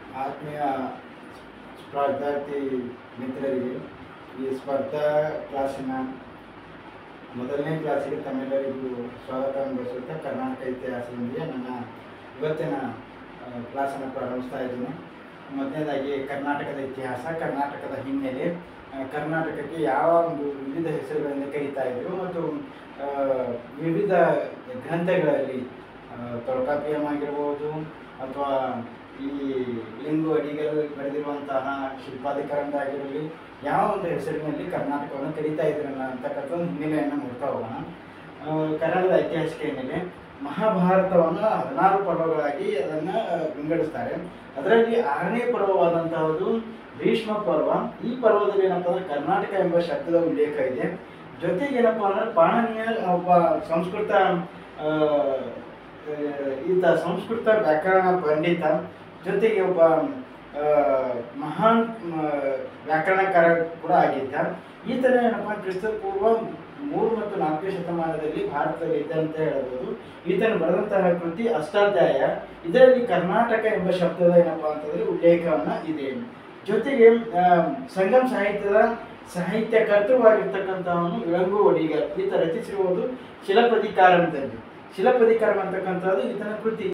ಆತ್ಮೀಯ ಸ್ಪರ್ಧಾರ್ಥಿ ಮಿತ್ರರಿಗೆ ಈ ಸ್ಪರ್ಧಾ ಕ್ಲಾಸಿನ ಮೊದಲನೇ ಕ್ಲಾಸಿಗೆ ತಮ್ಮೆಲ್ಲರಿಗೂ ಸ್ವಾಗತವನ್ನು ಬಯಸುತ್ತಾ ಕರ್ನಾಟಕ ಇತಿಹಾಸದೊಂದಿಗೆ ನನ್ನ ಇವತ್ತಿನ ಆ, ಕ್ಲಾಸನ್ನು ಪ್ರಾರಂಭಿಸ್ತಾ ಇದ್ದೀನಿ ಮೊದಲನೇದಾಗಿ ಕರ್ನಾಟಕದ ಇತಿಹಾಸ ಕರ್ನಾಟಕದ ಹಿನ್ನೆಲೆ ಆ, ಕರ್ನಾಟಕಕ್ಕೆ ಯಾವ ಒಂದು ವಿವಿಧ ಹೆಸರುಗಳಿಂದ ಕರೀತಾ ಇದ್ರು ಮತ್ತು ಆ, ವಿವಿಧ ಗ್ರಂಥಗಳಲ್ಲಿ ಆ, ತೊಳ್ಕಾಪಿಯಂ ಆಗಿರ್ಬೋದು ಅಥವಾ ಈ ಲಿಂಗು ಅಡಿಗಲ್ ಬರೆದಿರುವಂತಹ ಶಿಲ್ಪಾಧಿಕರಂಗ ಆಗಿರಲಿ ಯಾವ ಒಂದು ಹೆಸರಿನಲ್ಲಿ ಕರ್ನಾಟಕವನ್ನು ಕರೀತಾ ಇದ್ರಲ್ಲ ಅಂತಕ್ಕಂಥ ಒಂದು ಹಿನ್ನೆಲೆಯನ್ನು ನೋಡ್ತಾ ಹೋಗೋಣ ಆ, ಕನ್ನಡದ ಐತಿಹಾಸಿಕ ಹಿನ್ನೆಲೆ ಮಹಾಭಾರತವನ್ನು ಹದಿನಾರು ಪರ್ವಗಳಾಗಿ ಅದನ್ನು ವಿಂಗಡಿಸ್ತಾರೆ ಅದರಲ್ಲಿ ಆರನೇ ಪರ್ವವಾದಂತಹದ್ದು ಭೀಷ್ಮ ಪರ್ವ ಈ ಪರ್ವದಲ್ಲಿ ಏನಪ್ಪ ಅಂದ್ರೆ ಕರ್ನಾಟಕ ಎಂಬ ಶಬ್ದದ ಉಲ್ಲೇಖ ಇದೆ ಜೊತೆಗೆ ಏನಪ್ಪ ಅಂದ್ರೆ ಪಾಣನಿಯ ಒಬ್ಬ ಸಂಸ್ಕೃತ ಆ, ಆ, ಈತ ಸಂಸ್ಕೃತ ವ್ಯಾಕರಣ ಪಂಡಿತ ಜೊತೆಗೆ ಒಬ್ಬ ಆ, ಮಹಾನ್ ಆ, ವ್ಯಾಕರಣಕಾರ ಕೂಡ ಆಗಿದ್ದ ಈತನ ಏನಪ್ಪ ಕ್ರಿಸ್ತ ಪೂರ್ವ ಮೂರು ಮತ್ತು ನಾಲ್ಕನೇ ಶತಮಾನದಲ್ಲಿ ಭಾರತದಲ್ಲಿ ಇದ್ದ ಅಂತ ಹೇಳ್ಬೋದು ಈತನು ಬರೆದಂತಹ ಕೃತಿ ಅಷ್ಟಾಧ್ಯಾಯ ಇದರಲ್ಲಿ ಕರ್ನಾಟಕ ಎಂಬ ಶಬ್ದದ ಏನಪ್ಪ ಅಂತಂದ್ರೆ ಉಲ್ಲೇಖವನ್ನ ಇದೆ ಜೊತೆಗೆ ಆ, ಸಂಗಮ್ ಸಾಹಿತ್ಯದ ಸಾಹಿತ್ಯ ಕರ್ತೃವಾಗಿರ್ತಕ್ಕಂಥವನು ಇಳಂಗು ಒಡಿಗರ್ ಈತ ರಚಿಸಿರುವುದು ಶಿಲಪದಿಕಾರಂದಲ್ಲಿ ಶಿಲಪದಿಕಾರಂ ಅಂತಕ್ಕಂಥದ್ದು ಈತನ ಕೃತಿ